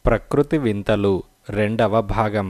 ప్రకృతి వింతలు రెండవ భాగం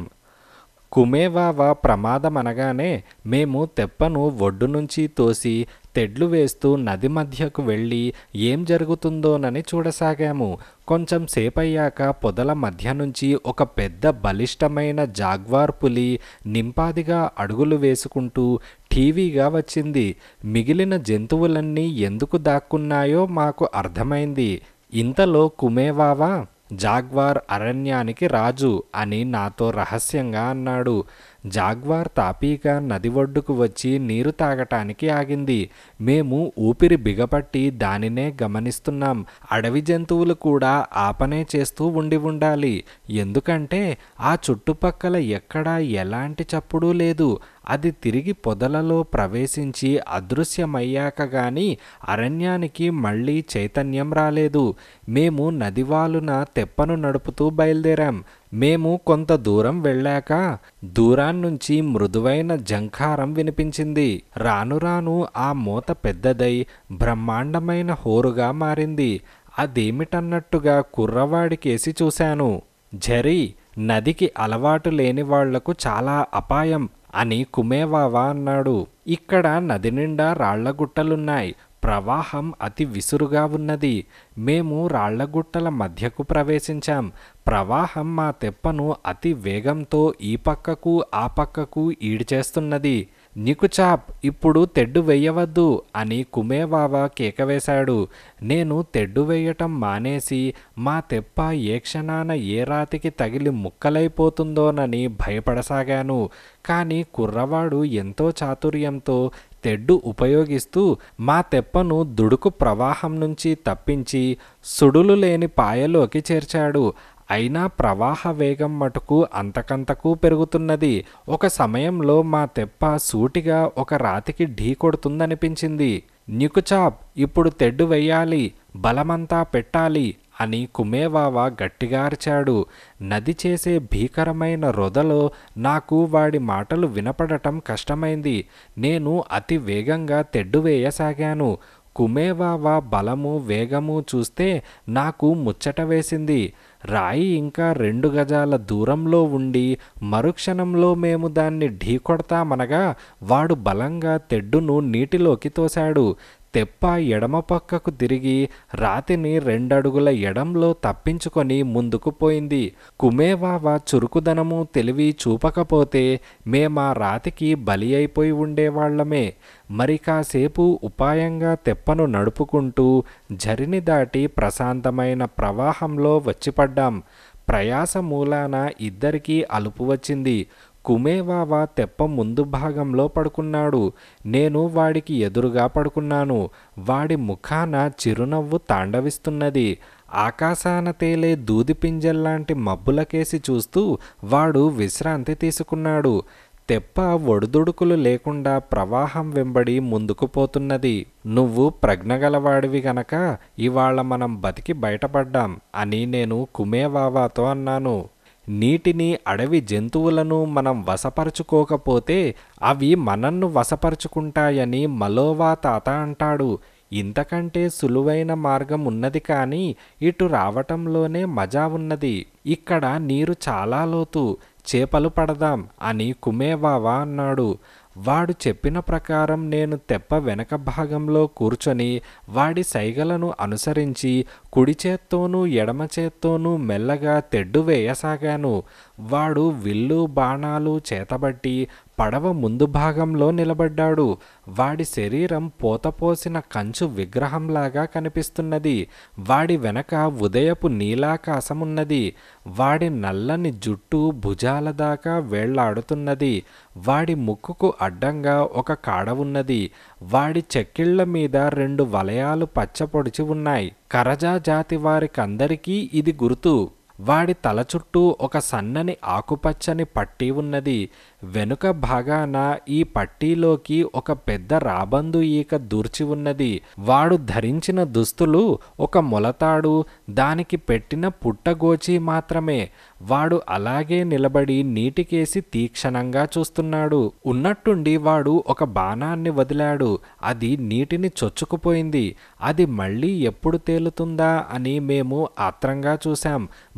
కుమేవావ ప్రమాదమనగానే మేము తెప్పను ఒడ్డు నుంచి తోసి తెడ్లు వేస్తూ నది మధ్యకు వెళ్ళి ఏం జరుగుతుందోనని చూడసాగాము కొంచెం సేపయ్యాక పొదల మధ్య నుంచి ఒక పెద్ద బలిష్టమైన జాగ్వార్ పులి నింపాదిగా అడుగులు వేసుకుంటూ టీవీగా వచ్చింది మిగిలిన జంతువులన్నీ ఎందుకు దాక్కున్నాయో మాకు అర్థమైంది ఇంతలో కుమేవావా జాగ్వార్ అరణ్యానికి రాజు అని నాతో రహస్యంగా అన్నాడు జాగ్వార్ తాపీగా నది ఒడ్డుకు వచ్చి నీరు తాగటానికి ఆగింది మేము ఊపిరి బిగపట్టి దానినే గమనిస్తున్నాం అడవి జంతువులు కూడా ఆపనే చేస్తూ ఉండి ఉండాలి ఎందుకంటే ఆ చుట్టుపక్కల ఎక్కడా ఎలాంటి చప్పుడు లేదు అది తిరిగి పొదలలో ప్రవేశించి అదృశ్యమయ్యాక గాని అరణ్యానికి మళ్ళీ చైతన్యం రాలేదు మేము నదివాలున తెప్పను నడుపుతూ బయలుదేరాం మేము కొంత దూరం వెళ్ళాక దూరాన్నుంచి మృదువైన జంఖారం వినిపించింది రాను రాను ఆ మూత పెద్దదై బ్రహ్మాండమైన హోరుగా మారింది అదేమిటన్నట్టుగా కుర్రవాడికేసి చూశాను జరి నదికి అలవాటు లేని వాళ్లకు చాలా అపాయం అని కుమేవావా అన్నాడు ఇక్కడ నది నిండా రాళ్లగుట్టలున్నాయి ప్రవాహం అతి విసురుగా ఉన్నది మేము రాళ్లగుట్టల మధ్యకు ప్రవేశించాం ప్రవాహం మా తెప్పను అతి వేగంతో ఈ పక్కకు ఆ పక్కకు ఈడ్చేస్తున్నది నికుచాప్ ఇప్పుడు తెడ్డు వెయ్యవద్దు అని కుమేవావా కేకవేశాడు నేను తెడ్డు వేయటం మానేసి మా తెప్ప ఏ క్షణాన ఏ రాతికి తగిలి ముక్కలైపోతుందోనని భయపడసాగాను కానీ కుర్రవాడు ఎంతో చాతుర్యంతో తెడ్డు ఉపయోగిస్తూ మా తెప్పను దుడుకు ప్రవాహం నుంచి తప్పించి సుడులు లేని పాయలోకి చేర్చాడు అయినా ప్రవాహ వేగం మటుకు అంతకంతకు పెరుగుతున్నది ఒక సమయంలో మా తెప్ప సూటిగా ఒక రాతికి ఢీ కొడుతుందనిపించింది నికుచాప్ ఇప్పుడు తెడ్డు వెయ్యాలి బలమంతా పెట్టాలి అని కుమేవావా గట్టిగా అరిచాడు నది చేసే భీకరమైన రొదలో నాకు వాడి మాటలు వినపడటం కష్టమైంది నేను అతి వేగంగా తెడ్డు వేయసాగాను కుమేవావా బలము వేగము చూస్తే నాకు ముచ్చట వేసింది రాయి ఇంకా రెండు గజాల దూరంలో ఉండి మరుక్షణంలో మేము దాన్ని ఢీకొడతామనగా వాడు బలంగా తెడ్డును నీటిలోకి తోశాడు తెప్ప ఎడమ పక్కకు తిరిగి రాతిని రెండడుగుల ఎడంలో తప్పించుకొని ముందుకు పోయింది కుమేవావా చురుకుదనము తెలివి చూపకపోతే మేమా రాతికి బలి అయిపోయి ఉండేవాళ్లమే మరి కాసేపు ఉపాయంగా తెప్పను నడుపుకుంటూ జరిని దాటి ప్రశాంతమైన ప్రవాహంలో వచ్చిపడ్డాం ప్రయాస మూలాన ఇద్దరికీ అలుపు వచ్చింది కుమేవావా తెప్ప ముందు భాగంలో పడుకున్నాడు నేను వాడికి ఎదురుగా పడుకున్నాను వాడి ముఖాన చిరునవ్వు తాండవిస్తున్నది ఆకాశాన తేలే దూదిపింజల్లాంటి మబ్బులకేసి చూస్తూ వాడు విశ్రాంతి తీసుకున్నాడు తెప్ప ఒడిదుడుకులు లేకుండా ప్రవాహం వెంబడి ముందుకు పోతున్నది నువ్వు ప్రజ్ఞగలవాడివి గనక ఇవాళ మనం బతికి బయటపడ్డాం అని నేను కుమేవావాతో అన్నాను నీటిని అడవి జంతువులను మనం వశపరుచుకోకపోతే అవి మనన్ను వశపరుచుకుంటాయని మలోవా తాత అంటాడు ఇంతకంటే సులువైన మార్గం ఉన్నది కానీ ఇటు రావటంలోనే మజా ఉన్నది ఇక్కడ నీరు చాలా లోతు చేపలు పడదాం అని కుమేవావా అన్నాడు వాడు చెప్పిన ప్రకారం నేను తెప్ప వెనక భాగంలో కూర్చొని వాడి సైగలను అనుసరించి కుడి చేత్తోనూ ఎడమ చేత్తోనూ మెల్లగా తెడ్డు వేయసాగాను వాడు విల్లు బాణాలు చేతబట్టి పడవ ముందు భాగంలో నిలబడ్డాడు వాడి శరీరం పోతపోసిన కంచు విగ్రహంలాగా కనిపిస్తున్నది వాడి వెనక ఉదయపు నీలాకాశమున్నది వాడి నల్లని జుట్టు భుజాల దాకా వేళ్లాడుతున్నది వాడి ముక్కుకు అడ్డంగా ఒక కాడ ఉన్నది వాడి చెక్కిళ్ల మీద రెండు వలయాలు పచ్చపొడిచి ఉన్నాయి కరజా జాతి వారికందరికీ ఇది గుర్తు వాడి తల చుట్టూ ఒక సన్నని ఆకుపచ్చని పట్టీ ఉన్నది వెనుక భాగాన ఈ పట్టీలోకి ఒక పెద్ద రాబందు ఈక దూర్చి ఉన్నది వాడు ధరించిన దుస్తులు ఒక మొలతాడు దానికి పెట్టిన పుట్టగోచి మాత్రమే వాడు అలాగే నిలబడి నీటికేసి తీక్షణంగా చూస్తున్నాడు ఉన్నట్టుండి వాడు ఒక బాణాన్ని వదిలాడు అది నీటిని చొచ్చుకుపోయింది అది మళ్ళీ ఎప్పుడు తేలుతుందా అని మేము ఆత్రంగా చూశాం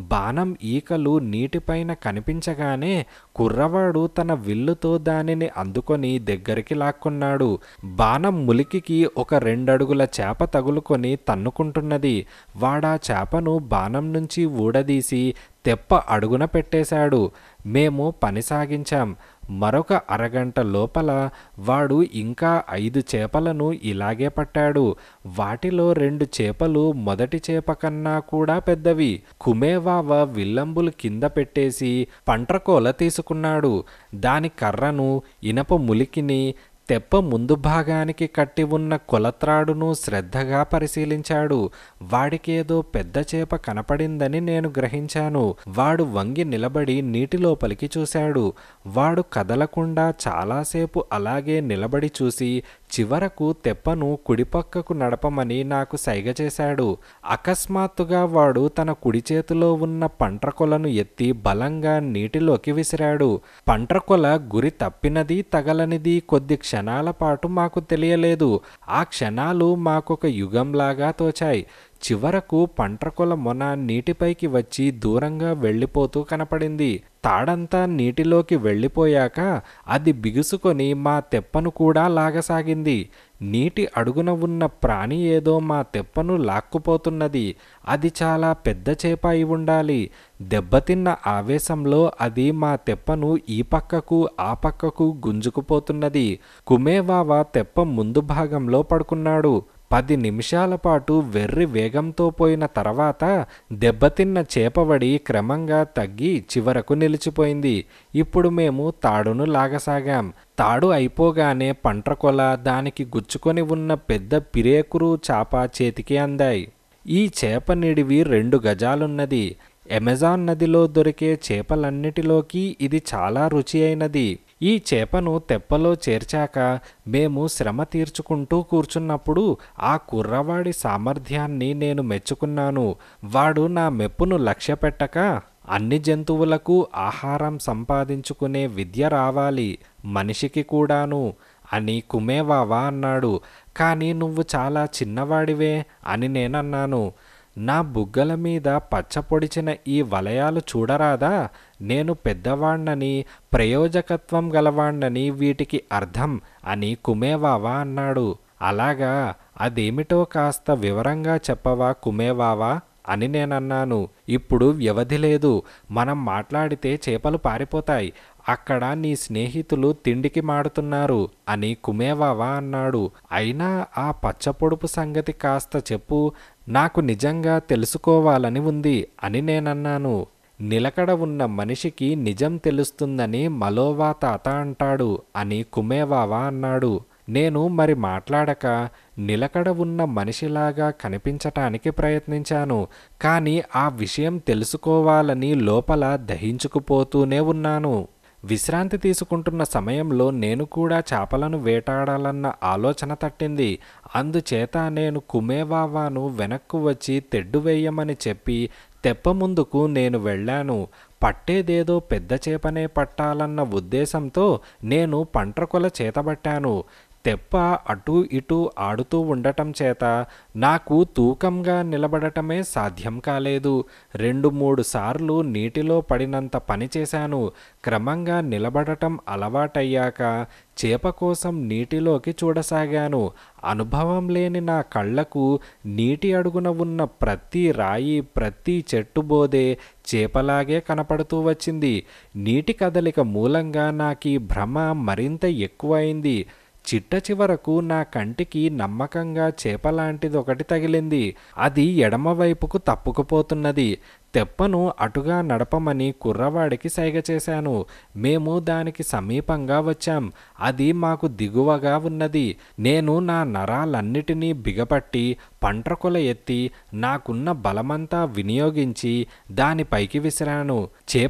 బాణం ఈకలు నీటిపైన కనిపించగానే కుర్రవాడు తన విల్లుతో దానిని అందుకొని దగ్గరికి లాక్కున్నాడు బాణం ములికికి ఒక రెండడుగుల చేప తగులుకొని తన్నుకుంటున్నది వాడా చేపను బాణం నుంచి ఊడదీసి తెప్ప అడుగున పెట్టేశాడు మేము పని సాగించాం మరొక అరగంట లోపల వాడు ఇంకా ఐదు చేపలను ఇలాగే పట్టాడు వాటిలో రెండు చేపలు మొదటి చేప కన్నా కూడా పెద్దవి కుమేవావ విల్లంబులు కింద పెట్టేసి పంట్రకోల తీసుకున్నాడు దాని కర్రను ఇనప ములికిని తెప్ప ముందు భాగానికి కట్టి ఉన్న కొలత్రాడును శ్రద్ధగా పరిశీలించాడు వాడికేదో పెద్ద చేప కనపడిందని నేను గ్రహించాను వాడు వంగి నిలబడి నీటి లోపలికి చూశాడు వాడు కదలకుండా చాలాసేపు అలాగే నిలబడి చూసి చివరకు తెప్పను కుడిపక్కకు నడపమని నాకు సైగ చేశాడు అకస్మాత్తుగా వాడు తన కుడి చేతిలో ఉన్న పంట్రకొలను ఎత్తి బలంగా నీటిలోకి విసిరాడు పంట్రకొల గురి తప్పినది తగలనిది కొద్ది క్షణాల పాటు మాకు తెలియలేదు ఆ క్షణాలు మాకొక యుగంలాగా తోచాయి చివరకు పంట్రకొల మొన నీటిపైకి వచ్చి దూరంగా వెళ్ళిపోతూ కనపడింది తాడంతా నీటిలోకి వెళ్ళిపోయాక అది బిగుసుకొని మా తెప్పను కూడా లాగసాగింది నీటి అడుగున ఉన్న ప్రాణి ఏదో మా తెప్పను లాక్కుపోతున్నది అది చాలా పెద్ద చేప అయి ఉండాలి దెబ్బతిన్న ఆవేశంలో అది మా తెప్పను ఈ పక్కకు ఆ పక్కకు గుంజుకుపోతున్నది కుమేవావా తెప్ప ముందు భాగంలో పడుకున్నాడు పది నిమిషాల పాటు వెర్రి వేగంతో పోయిన తర్వాత దెబ్బతిన్న చేపవడి క్రమంగా తగ్గి చివరకు నిలిచిపోయింది ఇప్పుడు మేము తాడును లాగసాగాం తాడు అయిపోగానే పంట్రకొల దానికి గుచ్చుకొని ఉన్న పెద్ద పిరేకురు చాప చేతికి అందాయి ఈ చేప నిడివి రెండు గజాలున్నది అమెజాన్ నదిలో దొరికే చేపలన్నిటిలోకి ఇది చాలా రుచి అయినది ఈ చేపను తెప్పలో చేర్చాక మేము శ్రమ తీర్చుకుంటూ కూర్చున్నప్పుడు ఆ కుర్రవాడి సామర్థ్యాన్ని నేను మెచ్చుకున్నాను వాడు నా మెప్పును లక్ష్యపెట్టక అన్ని జంతువులకు ఆహారం సంపాదించుకునే విద్య రావాలి మనిషికి కూడాను అని కుమేవావా అన్నాడు కానీ నువ్వు చాలా చిన్నవాడివే అని నేనన్నాను నా బుగ్గల మీద పచ్చపొడిచిన ఈ వలయాలు చూడరాదా నేను పెద్దవాణ్ణని ప్రయోజకత్వం గలవాణ్ణని వీటికి అర్థం అని కుమేవావా అన్నాడు అలాగా అదేమిటో కాస్త వివరంగా చెప్పవా కుమేవావా అని నేనన్నాను ఇప్పుడు వ్యవధి లేదు మనం మాట్లాడితే చేపలు పారిపోతాయి అక్కడ నీ స్నేహితులు తిండికి మాడుతున్నారు అని కుమేవావా అన్నాడు అయినా ఆ పచ్చపొడుపు సంగతి కాస్త చెప్పు నాకు నిజంగా తెలుసుకోవాలని ఉంది అని నేనన్నాను నిలకడ ఉన్న మనిషికి నిజం తెలుస్తుందని మలోవా తాత అంటాడు అని కుమేవావా అన్నాడు నేను మరి మాట్లాడక నిలకడ ఉన్న మనిషిలాగా కనిపించటానికి ప్రయత్నించాను కానీ ఆ విషయం తెలుసుకోవాలని లోపల దహించుకుపోతూనే ఉన్నాను విశ్రాంతి తీసుకుంటున్న సమయంలో నేను కూడా చేపలను వేటాడాలన్న ఆలోచన తట్టింది అందుచేత నేను కుమేవావాను వెనక్కు వచ్చి తెడ్డు వేయమని చెప్పి తెప్ప ముందుకు నేను వెళ్ళాను పట్టేదేదో పెద్ద చేపనే పట్టాలన్న ఉద్దేశంతో నేను పంట్రకొల చేతబట్టాను తెప్ప అటూ ఇటూ ఆడుతూ ఉండటం చేత నాకు తూకంగా నిలబడటమే సాధ్యం కాలేదు రెండు మూడు సార్లు నీటిలో పడినంత పని చేశాను క్రమంగా నిలబడటం అలవాటయ్యాక చేప కోసం నీటిలోకి చూడసాగాను అనుభవం లేని నా కళ్ళకు నీటి అడుగున ఉన్న ప్రతి రాయి ప్రతి చెట్టు బోదే చేపలాగే కనపడుతూ వచ్చింది నీటి కదలిక మూలంగా నాకు ఈ భ్రమ మరింత ఎక్కువైంది చిట్ట చివరకు నా కంటికి నమ్మకంగా చేపలాంటిది ఒకటి తగిలింది అది ఎడమవైపుకు తప్పుకుపోతున్నది తెప్పను అటుగా నడపమని కుర్రవాడికి సైగ చేశాను మేము దానికి సమీపంగా వచ్చాం అది మాకు దిగువగా ఉన్నది నేను నా నరాలన్నిటినీ బిగపట్టి పంట్రకొల ఎత్తి నాకున్న బలమంతా వినియోగించి దానిపైకి విసిరాను చేప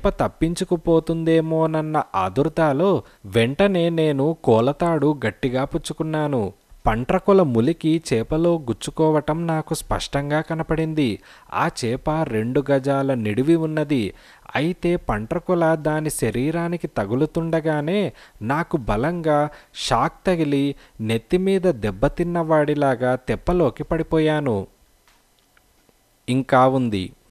తప్పించుకుపోతుందేమోనన్న ఆదుర్తాలో వెంటనే నేను కోలతాడు గట్టిగా పుచ్చుకున్నాను పంట్రకొల ములికి చేపలో గుచ్చుకోవటం నాకు స్పష్టంగా కనపడింది ఆ చేప రెండు గజాల నిడివి ఉన్నది అయితే పంట్రకొల దాని శరీరానికి తగులుతుండగానే నాకు బలంగా షాక్ తగిలి నెత్తిమీద దెబ్బతిన్నవాడిలాగా తెప్పలోకి పడిపోయాను ఇంకా ఉంది